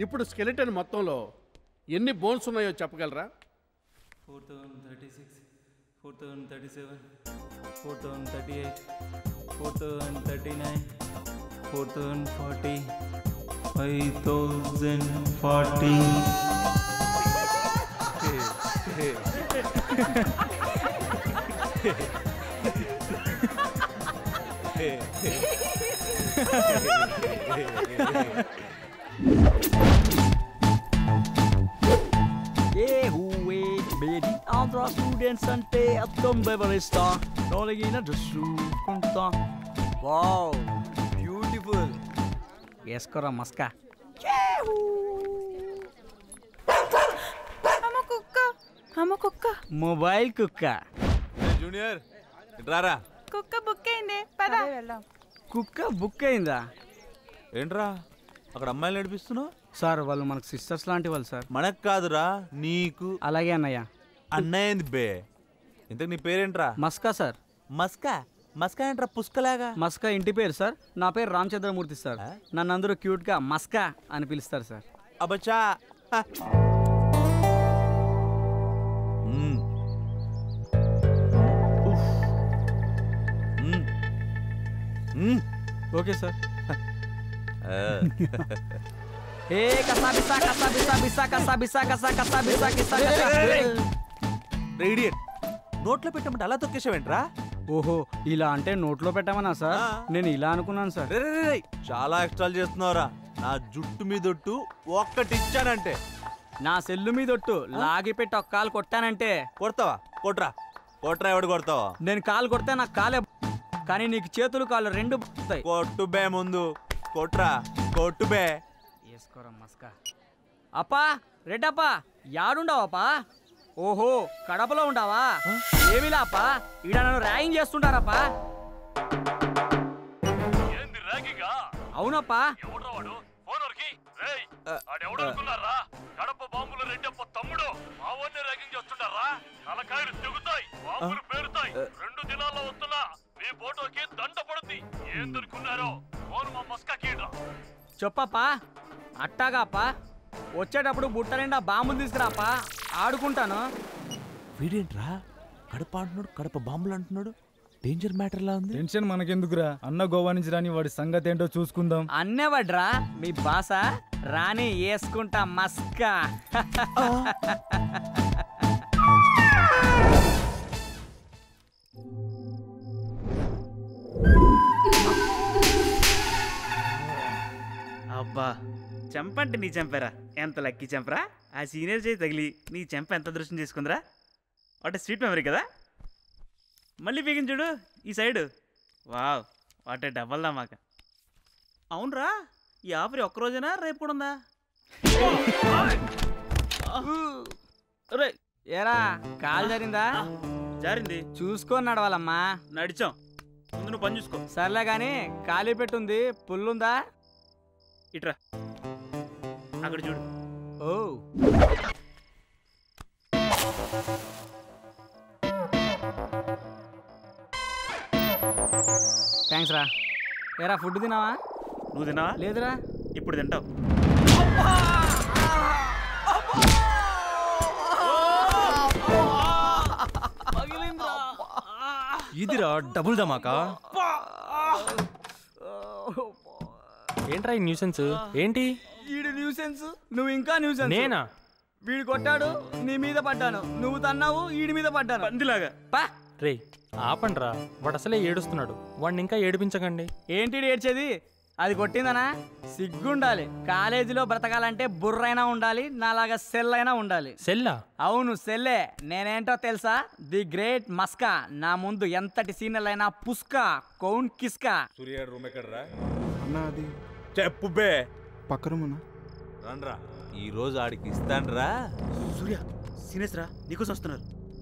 ఇప్పుడు స్కెలిటన్ మొత్తంలో ఎన్ని బోన్స్ ఉన్నాయో చెప్పగలరా four thousand thirty six four thousand thirty seven four thousand thirty eight four thousand thirty nine four thousand forty five thousand forty ఏ హూవే బేడి ఆంధ్ర స్టూడెంట్స్ అంటే అర్థం వివరిస్తా నొలగిన చూసుకుంటా వావ్ బ్యూటిఫుల్ వేసుకోరా మస్కా అమ్మ కుక్క అమ్మ కుక్క మొబైల్ కుక్క జూనియర్ రారా కుక్క బుక్ అయింది పద వెళ్దాం కుక్క బుక్ అయిందా ఏంట్రా అక్కడ అమ్మాయిలు నడిపిస్తున్నావు సార్ వాళ్ళు మనకు సిస్టర్స్ లాంటి వాళ్ళు సార్ మనకు కాదురా నీకు అలాగే అన్నయ్య అన్నయ్య ఏంది బే ఇంతకు నీ పేరేంట్రా మస్కా సార్ మస్కా మస్కా ఏంట్రా పుష్కలాగా మస్కా ఇంటి పేరు సార్ నా పేరు రామచంద్రమూర్తి సార్ ఆ? నన్ను అందరూ క్యూట్గా మస్కా అని పిలుస్తారు సార్ అబచ్చా హ. మ్మ్. ఉఫ్. మ్మ్. మ్మ్. ఓకే సార్ ఆ. ఏ కసా బిసా కసా బిసా బిసా కసా బిసా కసా కసా బిసా కిసా కసా రే ఇడియట్ నోట్లో పెట్టమంటే అలా తొక్కేసావేంట్రా ఓహో ఇలా అంటే నోట్లో పెట్టమన్నా సార్ ఆ. నేను ఇలా అనుకున్నాను సార్ రే రే, రే, రే. చాలా ఎక్స్ట్రాలు చేస్తున్నావురా నా జుట్టు మీదొట్టు ఒక్కటి ఇచ్చానంటే నా సెల్లు మీదొట్టు లాగి పెట్టి ఒక కాలు కొట్టానంటే కొడతావా కొట్రా కొట్రా ఎవడు కొడతావా నేను కాలు కొడితే నాకు కాలే కానీ నీకు చేతులు కాళ్ళు రెండు వస్తాయి కొట్టు బే ముందు కొట్రా కొట్టు బే వేసుకోరా మస్కా అప్పా రెడ్డప్పా యాడుండవప్పా ఓహో కడపలో ఉండవా ఏమిలా అప్పా ఈడ నన్ను ర్యాగింగ్ చేస్తుంటారప్పా ఏంది ర్యాగింగా అవునప్పా ఎవడ్రా వాడు ఫోన్ వరకి రేయ్ ఆడెవడు అనుకున్నారా కడప బాంబుల రెడ్డప్ప తమ్ముడు మా వాడిని ర్యాగింగ్ చేస్తుంటారా తలకాయలు తెగుతాయి బాంబులు పేరుతాయి రెండు దినాల్లో వస్తున్నా మీ ఫోటోకి దండ పడుద్ది ఏందనుకున్నారో ఫోన్ మా మస్కా కీడ్రా చెప్పప్పా అట్టాగాపా వచ్చేటప్పుడు బుట్ట నిండా బాంబులు తీసుకురాపా ఆడుకుంటాను వీడేంట్రా కడప అంటున్నాడు కడప బాంబులు అంటున్నాడు డేంజర్ మ్యాటర్ లా ఉంది టెన్షన్ మనకెందుకురా అన్న గోవా నుంచి రాని వాడి సంగతి ఏంటో చూసుకుందాం అన్నేవడ్రా మీ బాస రాని వేసుకుంటా మస్కా అబ్బా చెంపంటే నీ చెంపరా ఎంత లక్కీ చెంపరా ఆ సీనియర్ చేయి తగిలి నీ చెంప ఎంత దృష్టం చేసుకుందిరా వాట్ స్వీట్ మెమరీ కదా మళ్ళీ పీకిన చూడు ఈ సైడు వావ్ వాట్ డబల్ మాక అవునరా ఈ ఆఫర్ ఒక్క రోజేనా రేపు కూడా ఉందా రే ఏరా కాలు జరిగిందా జారింది చూసుకొని నడవాలమ్మా నడిచాం ముందు నువ్వు పని చూసుకో సర్లే గాని ఖాళీ పెట్టుంది పుల్లుందా ఇట్రా అక్కడ చూడు ఓ థ్యాంక్స్ రా ఏరా ఫుడ్ తినావా నువ్వు తిన్నావా లేదురా ఇప్పుడు తింటావు ఇదిరా డబుల్ ధమాకా ఏంట్రా ఈ న్యూసెన్స్ ఏంటి వీడు న్యూసెన్స్ నువ్వు ఇంకా న్యూసెన్స్ నేనా వీడు కొట్టాడు నీ మీద పడ్డాను నువ్వు తన్నావు వీడి మీద పడ్డాను పందిలాగా పా రే ఆపండ్రా వాడు అసలే ఏడుస్తున్నాడు వాడిని ఇంకా ఏడిపించకండి ఏంటి ఈడు ఏడ్చేది అది కొట్టిందనా సిగ్గుండాలి కాలేజీలో బ్రతకాలంటే బుర్రైనా ఉండాలి నాలాగా సెల్ అయినా ఉండాలి సెల్లా అవును సెల్లే నేనేంటో తెలుసా ది గ్రేట్ మస్కా నా ముందు ఎంతటి సీనియర్ అయినా పుస్కా కౌన్ కిస్కా సూర్య రూమ్ ఎక్కడరా అన్న అది చెప్పు బే పక్క రూమనా రండ్రా ఈ రోజు ఆడికి ఇస్తాన్రా సూర్య సీనియర్స్ రా నీకోసం వస్తున్నారు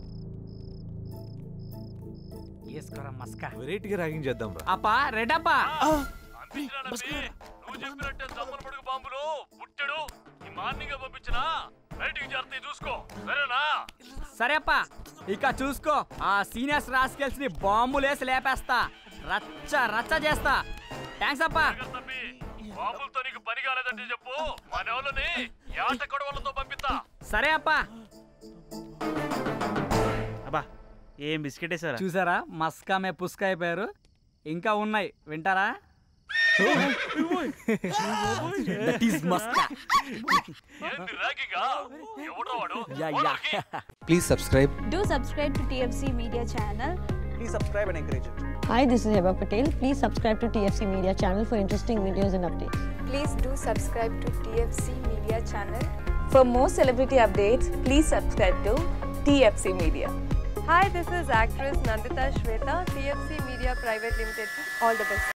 వేసుకోరా మస్కా వెరైటీగా ర్యాగింగ్ చేద్దాం రా అప్పా రెడప్పా అనిపించినాడండి. నువ్వు చెప్పినట్టే దమ్మన పడుగు బాంబులు పుట్టాడు ఈ మార్నింగ్ పంపించినా బయటికి చేరతాయి చూసుకో సరేనా సరే అప్పా ఇక చూసుకో ఆ సీనియర్స్ రాస్కెల్స్ ని బాంబులేసి లేపేస్తా రచ్చ రచ్చ చేస్తా థ్యాంక్స్ అప్పా తప్పి బాంబులతో నీకు పని కాలేదంటే చెప్పు మన వాళ్ళని ఏట కొడవలతో పంపిస్తా సరే అప్పా అబ్బా ఏం బిస్కెట్ వేసారా చూసారా మస్కా మే పుస్క అయిపోయారు ఇంకా ఉన్నాయి వింటారా దట్ ఈస్ మస్కా ఏంది ర్యాగింగా ఎవడో వాడు యా ఫోన్ యా నొక్కి. Please subscribe. Do subscribe to TFC Media channel. Please subscribe and encourage it. Hi, this is Heba Patel. Please subscribe to TFC Media channel for interesting videos and updates. Please do subscribe to TFC Media channel. For more celebrity updates, please subscribe to TFC Media. Hi, this is actress Nandita Shweta, TFC Media Private Limited. All the best.